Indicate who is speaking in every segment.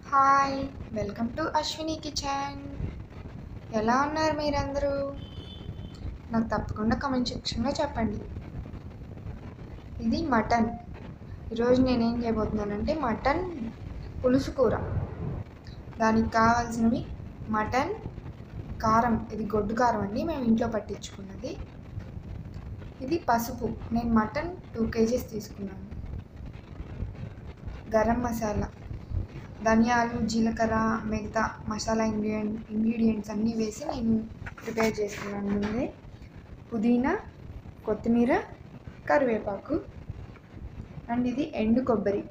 Speaker 1: hi welcome to Ashwini kitchen ఎలా ఉన్నారు మీరందరూ నాకు తప్పకుండా కామెంట్ సెక్షన్లో చెప్పండి ఇది మటన్ ఈరోజు నేనేం చేయబోతున్నానంటే మటన్ పులుసు కూర దానికి కావాల్సినవి మటన్ కారం ఇది గొడ్డు కారం అండి మేము ఇంట్లో పట్టించుకున్నది ఇది పసుపు నేను మటన్ టూ కేజీస్ తీసుకున్నాను గరం మసాలా ధనియాలు జీలకర్ర మిగతా మసాలా ఇంగ్రీడియంట్ ఇంగ్రీడియంట్స్ అన్నీ వేసి నేను ప్రిపేర్ చేసుకున్నాను ముందే పుదీనా కొత్తిమీర కరివేపాకు అండ్ ఇది ఎండు కొబ్బరి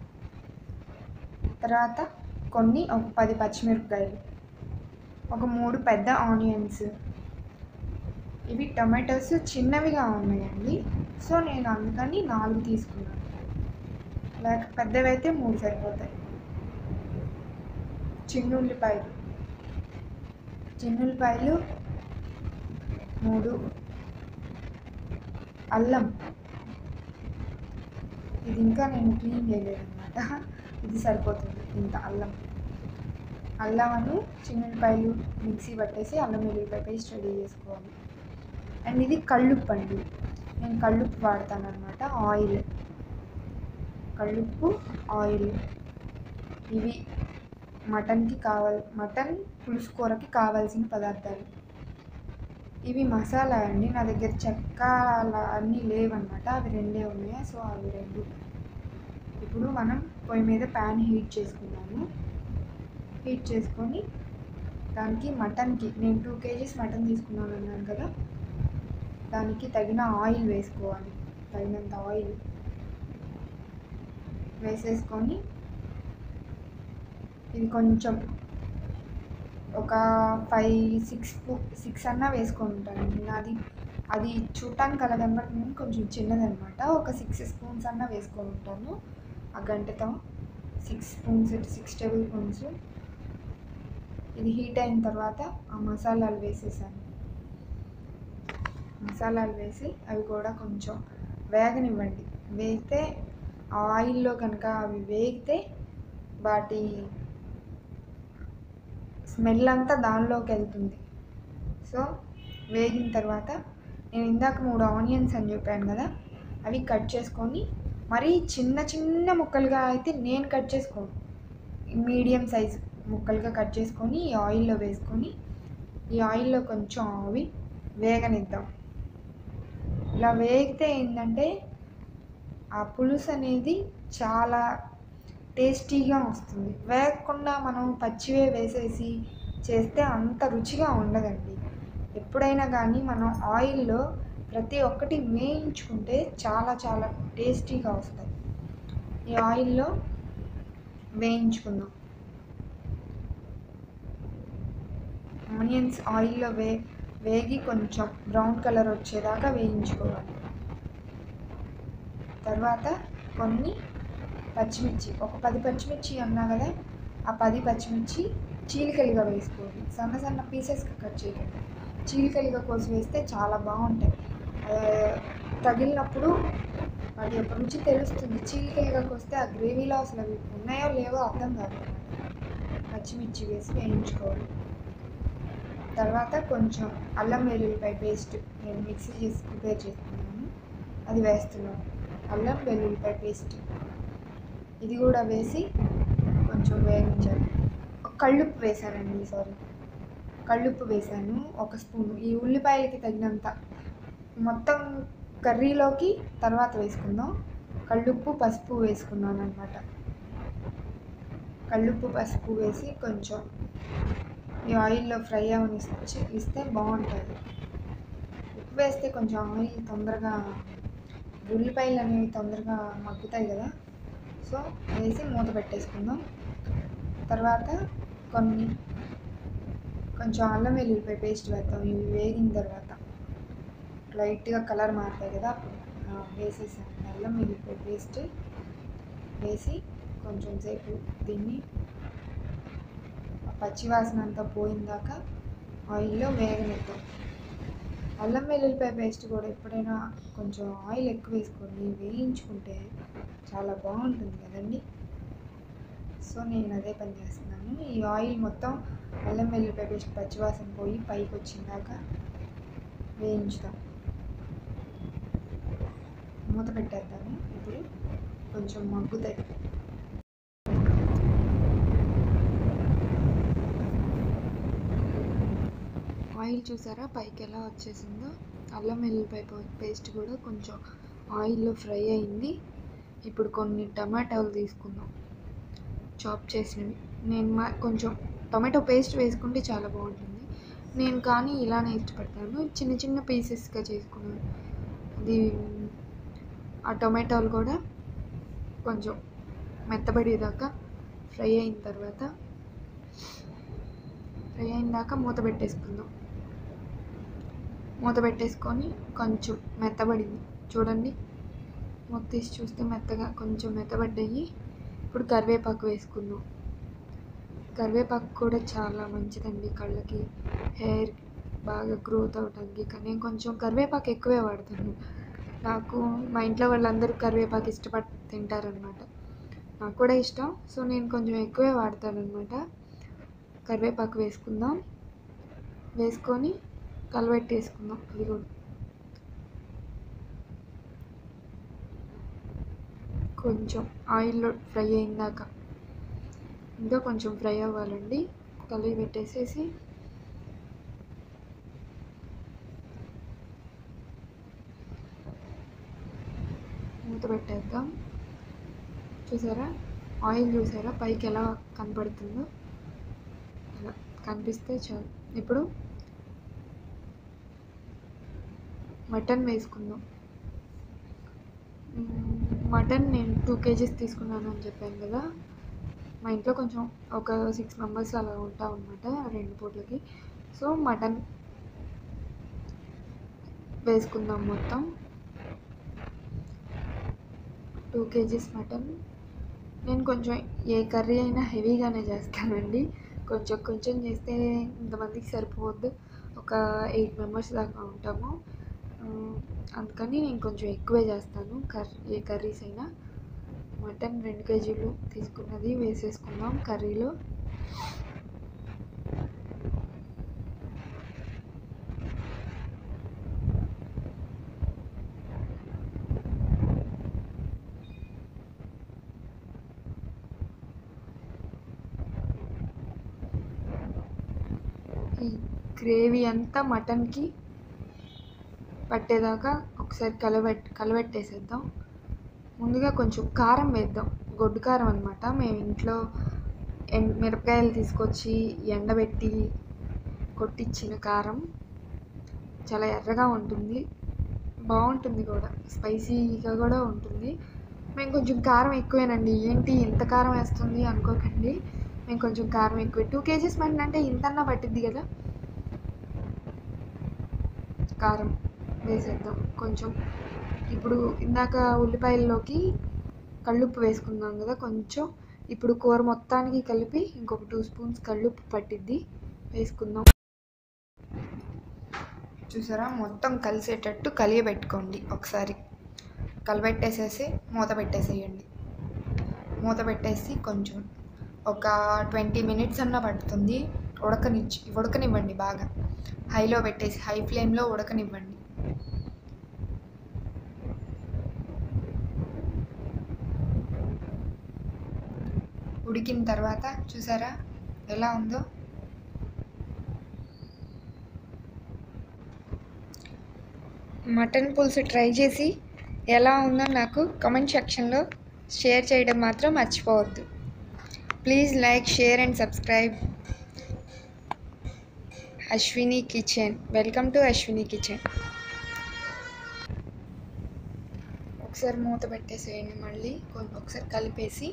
Speaker 1: తర్వాత కొన్ని ఒక పది పచ్చిమిరపకాయలు ఒక మూడు పెద్ద ఆనియన్స్ ఇవి టమాటోస్ చిన్నవిగా ఉన్నాయండి సో నేను అందుకని నాలుగు తీసుకున్నాను లేక పెద్దవి అయితే మూడు సరిపోతాయి చిన్నుల్లిపాయలు చిన్నుల్లిపాయలు మూడు అల్లం ఇది ఇంకా నేను క్లీన్ చేయలేదు అనమాట ఇది సరిపోతుంది ఇంత అల్లం అల్లమను చిన్నుల్లిపాయలు మిక్సీ పట్టేసి అల్లం వెల్లుల్లిపాయ పేస్ట్ రెడీ చేసుకోవాలి అండ్ ఇది కళ్ళుప్పు అండి నేను కళ్ళుప్పు వాడతాను అనమాట ఆయిల్ కళ్ళుప్పు ఆయిల్ ఇవి మటన్కి కావాలి మటన్ పులుసు కూరకి కావాల్సిన పదార్థాలు ఇవి మసాలా అండి నా దగ్గర చెక్క అలా అన్నీ లేవన్నమాట అవి రెండే ఉన్నాయి సో అవి రెండు ఇప్పుడు మనం పొయ్యి మీద ప్యాన్ హీట్ చేసుకున్నాము హీట్ చేసుకొని దానికి మటన్కి నేను టూ కేజీస్ మటన్ తీసుకున్నాను అన్నాను కదా దానికి తగిన ఆయిల్ వేసుకోవాలి తగినంత ఆయిల్ వేసేసుకొని ఇది కొంచెం ఒక ఫైవ్ సిక్స్ సిక్స్ అన్నా వేసుకొని ఉంటాను నేను అది అది చూడటానికి అలా కనబడుతుంది కొంచెం చిన్నదనమాట ఒక సిక్స్ స్పూన్స్ అన్నా వేసుకొని ఉంటాను ఆ గంటతో six spoons six table spoons ఇది హీట్ అయిన తర్వాత ఆ మసాలాలు వేసేసాను మసాలాలు వేసి అవి కూడా కొంచెం వేగనివ్వండి వేగితే ఆ ఆయిల్లో కనుక అవి వేగితే వాటి స్మెల్ అంతా దానిలోకి వెళ్తుంది సో వేగిన తర్వాత నేను ఇందాక మూడు ఆనియన్స్ అని చెప్పాను కదా అవి కట్ చేసుకొని మరీ చిన్న చిన్న ముక్కలుగా అయితే నేను కట్ చేసుకోను మీడియం సైజ్ ముక్కలుగా కట్ చేసుకొని ఈ ఆయిల్లో వేసుకొని ఈ ఆయిల్లో కొంచెం అవి వేగనిద్దాం ఇలా వేగితే ఏంటంటే ఆ పులుసు అనేది చాలా టేస్టీగా వస్తుంది వేగకుండా మనం పచ్చివే వేసేసి చేస్తే అంత రుచిగా ఉండదండి ఎప్పుడైనా కానీ మనం ఆయిల్లో ప్రతి ఒక్కటి వేయించుకుంటే చాలా చాలా టేస్టీగా వస్తాయి ఈ ఆయిల్లో వేయించుకుందాం ఆనియన్స్ ఆయిల్లో వే వేగి కొంచెం బ్రౌన్ కలర్ వచ్చేదాకా వేయించుకోవాలి తర్వాత కొన్ని పచ్చిమిర్చి ఒక పది పచ్చిమిర్చి అన్నా కదా ఆ పది పచ్చిమిర్చి చీలికలుగా వేసుకోవాలి సన్న సన్న పీసెస్గా కట్ చేయండి చీలికలుగా కోసి వేస్తే చాలా బాగుంటాయి తగిలినప్పుడు వాటి యొక్క రుచి తెలుస్తుంది చీలికలుగా కోస్తే ఆ గ్రేవీలో అసలు అవి ఉన్నాయో లేవో అర్థం కాదు పచ్చిమిర్చి వేసి వేయించుకోవాలి తర్వాత కొంచెం అల్లం వెల్లుల్లిపాయ పేస్ట్ నేను మిక్సీ చేసి ప్రిపేర్ చేసుకున్నాను అది వేస్తున్నాను అల్లం వెల్లుల్లిపాయ పేస్ట్ ఇది కూడా వేసి కొంచెం వేయించాలి కళ్ళుప్పు వేసానండి సారీ కళ్ళుప్పు వేసాను ఒక స్పూన్ ఈ ఉల్లిపాయలకి తగినంత మొత్తం కర్రీలోకి తర్వాత వేసుకుందాం కళ్ళుప్పు పసుపు వేసుకున్నాను అనమాట కళ్ళుప్పు పసుపు వేసి కొంచెం ఈ ఆయిల్లో ఫ్రై అవని ఇస్తే బాగుంటుంది ఉప్పు వేస్తే కొంచెం ఆయిల్ తొందరగా ఉల్లిపాయలు అనేవి తొందరగా మగ్గుతాయి కదా సో వేసి మూత పెట్టేసుకుందాం తర్వాత కొన్ని కొంచెం అల్లం వెల్లుల్లిపాయ పేస్ట్ వేద్దాం ఇవి వేగిన తర్వాత లైట్గా కలర్ మారుతాయి కదా అప్పుడు వేసేసాను అల్లం వెల్లుల్లిపాయ పేస్ట్ వేసి కొంచెం సేపు దీన్ని పచ్చివాసన అంతా పోయిందాక ఆయిల్లో వేగనిద్దాం అల్లం వెల్లుల్లిపాయ పేస్ట్ కూడా ఎప్పుడైనా కొంచెం ఆయిల్ ఎక్కువ వేసుకొని వేయించుకుంటే చాలా బాగుంటుంది కదండి సో నేను అదే పని చేస్తున్నాను ఈ ఆయిల్ మొత్తం అల్లం వెల్లుల్లిపాయ పేస్ట్ పచ్చివాసన పోయి పైకి వచ్చిందాక వేయించుతాం మూత పెట్టేద్దాము ఇప్పుడు కొంచెం మగ్గుతాయి ఆయిల్ చూసారా పైకి ఎలా వచ్చేసిందో అల్లం వెల్లుల్లిపాయ పేస్ట్ కూడా కొంచెం ఆయిల్లో ఫ్రై అయింది ఇప్పుడు కొన్ని టమాటాలు తీసుకుందాం చాప్ చేసినవి నేను మా కొంచెం టమాటో పేస్ట్ వేసుకుంటే చాలా బాగుంటుంది నేను కానీ ఇలానే ఇష్టపడతాను చిన్న చిన్న పీసెస్గా చేసుకున్నాను అది ఆ టొమాటోలు కూడా కొంచెం మెత్తబడేదాకా ఫ్రై అయిన తర్వాత ఫ్రై అయిన దాకా మూత పెట్టేసుకుందాం మూత పెట్టేసుకొని కొంచెం మెత్తబడింది చూడండి మూత తీసి చూస్తే మెత్తగా కొంచెం మెత్తబడ్డాయి ఇప్పుడు కరివేపాకు వేసుకుందాం కరివేపాకు కూడా చాలా మంచిదండి కళ్ళకి హెయిర్ బాగా గ్రోత్ అవడానికి కానీ నేను కొంచెం కరివేపాకు ఎక్కువే వాడతాను నాకు మా ఇంట్లో వాళ్ళందరూ కరివేపాకు ఇష్టపడి తింటారనమాట నాకు కూడా ఇష్టం సో నేను కొంచెం ఎక్కువే వాడతాను అనమాట కరివేపాకు వేసుకుందాం వేసుకొని కలబెట్టేసుకుందాం అది కూడా కొంచెం ఆయిల్లో ఫ్రై అయిందాక ఇంకా కొంచెం ఫ్రై అవ్వాలండి కలిగి పెట్టేసేసి మూత పెట్టేద్దాం చూసారా ఆయిల్ చూసారా పైకి ఎలా కనపడుతుందో అలా కనిపిస్తే చాలు ఇప్పుడు మటన్ వేసుకుందాం మటన్ నేను టూ కేజీస్ తీసుకున్నాను అని చెప్పాను కదా మా ఇంట్లో కొంచెం ఒక సిక్స్ మెంబర్స్ అలా ఉంటాం అనమాట రెండు పూట్లకి సో మటన్ వేసుకుందాం మొత్తం టూ కేజీస్ మటన్ నేను కొంచెం ఏ కర్రీ అయినా హెవీగానే చేస్తానండి కొంచెం కొంచెం చేస్తే ఇంతమందికి సరిపోవద్దు ఒక ఎయిట్ మెంబర్స్ దాకా ఉంటాము అందుకని నేను కొంచెం ఎక్కువే చేస్తాను కర్రీ ఏ కర్రీస్ అయినా మటన్ రెండు కేజీలు తీసుకున్నది వేసేసుకుందాం కర్రీలో ఈ గ్రేవీ అంతా మటన్కి పట్టేదాకా ఒకసారి కలబెట్ కలబెట్టేసేద్దాం ముందుగా కొంచెం కారం వేద్దాం గొడ్డు కారం అనమాట మేము ఇంట్లో ఎం మిరపకాయలు తీసుకొచ్చి ఎండబెట్టి కొట్టించిన కారం చాలా ఎర్రగా ఉంటుంది బాగుంటుంది కూడా స్పైసీగా కూడా ఉంటుంది మేము కొంచెం కారం ఎక్కువేనండి ఏంటి ఇంత కారం వేస్తుంది అనుకోకండి మేము కొంచెం కారం ఎక్కువ టూ కేజీస్ మటన్ అంటే ఇంతన్నా పట్టిద్ది కదా కారం వేసేద్దాం కొంచెం ఇప్పుడు ఇందాక ఉల్లిపాయల్లోకి కళ్ళుప్పు వేసుకున్నాం కదా కొంచెం ఇప్పుడు కూర మొత్తానికి కలిపి ఇంకొక టూ స్పూన్స్ కళ్ళుప్పు పట్టిద్ది వేసుకుందాం చూసారా మొత్తం కలిసేటట్టు కలియబెట్టుకోండి ఒకసారి కలిపెట్టేసేసి మూత పెట్టేసేయండి మూత పెట్టేసి కొంచెం ఒక ట్వంటీ మినిట్స్ అన్న పడుతుంది ఉడకనిచ్చి ఉడకనివ్వండి బాగా హైలో పెట్టేసి హై ఫ్లేమ్లో ఉడకనివ్వండి ఉడికిన తర్వాత చూసారా ఎలా ఉందో మటన్ పులుసు ట్రై చేసి ఎలా ఉందో నాకు కామెంట్ సెక్షన్లో షేర్ చేయడం మాత్రం మర్చిపోవద్దు please like share and subscribe Ashwini kitchen welcome to Ashwini kitchen ఒకసారి మూత పెట్టేసేయండి మళ్ళీ కొంచెం ఒకసారి కలిపేసి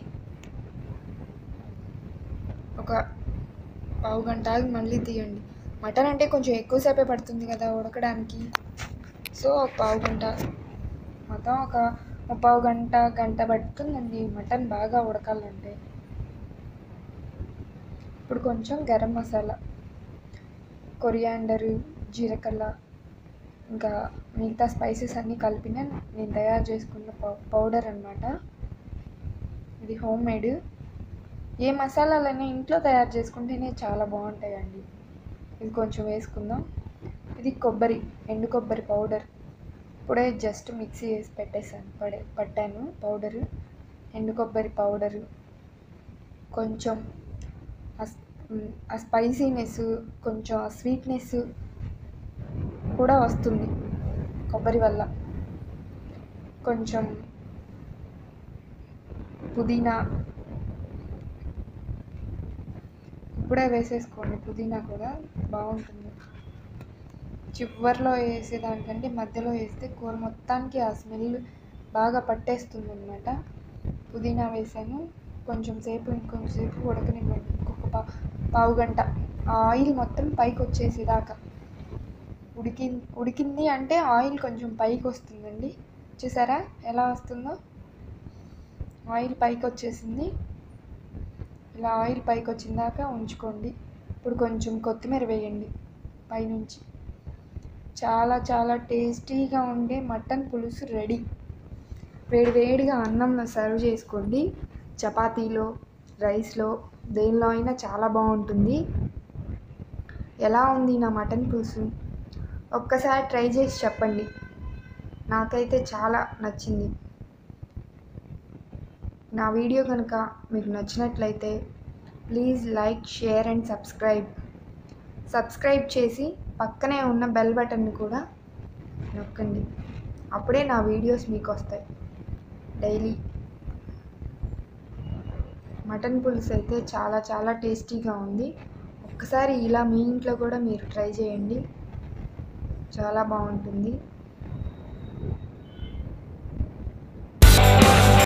Speaker 1: ఒక పావు గంట ఆగి మళ్ళీ తీయండి మటన్ అంటే కొంచెం ఎక్కువసేపే పడుతుంది కదా ఉడకడానికి సో ఒక పావు గంట మొత్తం ఒక ముప్పావు గంట గంట పడుతుందండి మటన్ బాగా ఉడకాలంటే ఇప్పుడు కొంచెం గరం మసాలా కొరియాండర్ జీలకర్ర ఇంకా మిగతా స్పైసెస్ అన్నీ కలిపిన నేను తయారు చేసుకున్న పౌ పౌడర్ అనమాట ఇది హోమ్ మేడ్ ఏ మసాలాలైనా ఇంట్లో తయారు చేసుకుంటేనే చాలా బాగుంటాయండి ఇది కొంచెం వేసుకుందాం ఇది కొబ్బరి ఎండు కొబ్బరి పౌడర్ ఇప్పుడే జస్ట్ మిక్సీ వేసి పెట్టేసాను పడే పట్టాను పౌడరు ఎండు కొబ్బరి పౌడరు కొంచెం ఆ స్- మ్, ఆ స్పైసీనెస్ కొంచెం ఆ స్వీట్నెస్ కూడా వస్తుంది కొబ్బరి వల్ల కొంచెం పుదీనా ఇప్పుడే వేసేసుకోండి పుదీనా కూడా బాగుంటుంది చివర్లో వేసేదానికంటే మధ్యలో వేస్తే కూర మొత్తానికి ఆ స్మెల్ బాగా పట్టేస్తుంది అనమాట పుదీనా వేసాను కొంచెం సేపు ఇంకొంచెం సేపు ఉడకనివ్వండి ఇంకొక పా పావు గంట ఆ ఆయిల్ మొత్తం పైకి వచ్చేసేదాకా ఉడికి ఉడికింది అంటే ఆయిల్ కొంచెం పైకి వస్తుందండి చూసారా ఎలా వస్తుందో ఆయిల్ పైకి వచ్చేసింది ఇలా ఆయిల్ పైకి వచ్చిందాక ఉంచుకోండి ఇప్పుడు కొంచెం కొత్తిమీర వేయండి పైనుంచి చాలా చాలా టేస్టీగా ఉండే మటన్ పులుసు రెడీ వేడి వేడిగా అన్నంలో సర్వ్ చేసుకోండి చపాతీలో రైస్లో దేనిలో అయినా చాలా బాగుంటుంది ఎలా ఉంది నా మటన్ పులుసు ఒక్కసారి ట్రై చేసి చెప్పండి నాకైతే చాలా నచ్చింది నా వీడియో కనుక మీకు నచ్చినట్లయితే please like share and subscribe subscribe చేసి పక్కనే ఉన్న బెల్ బటన్ని కూడా నొక్కండి అప్పుడే నా వీడియోస్ మీకు వస్తాయి డైలీ మటన్ పులుసు అయితే చాలా చాలా టేస్టీగా ఉంది ఒక్కసారి ఇలా మీ ఇంట్లో కూడా మీరు ట్రై చేయండి చాలా బాగుంటుంది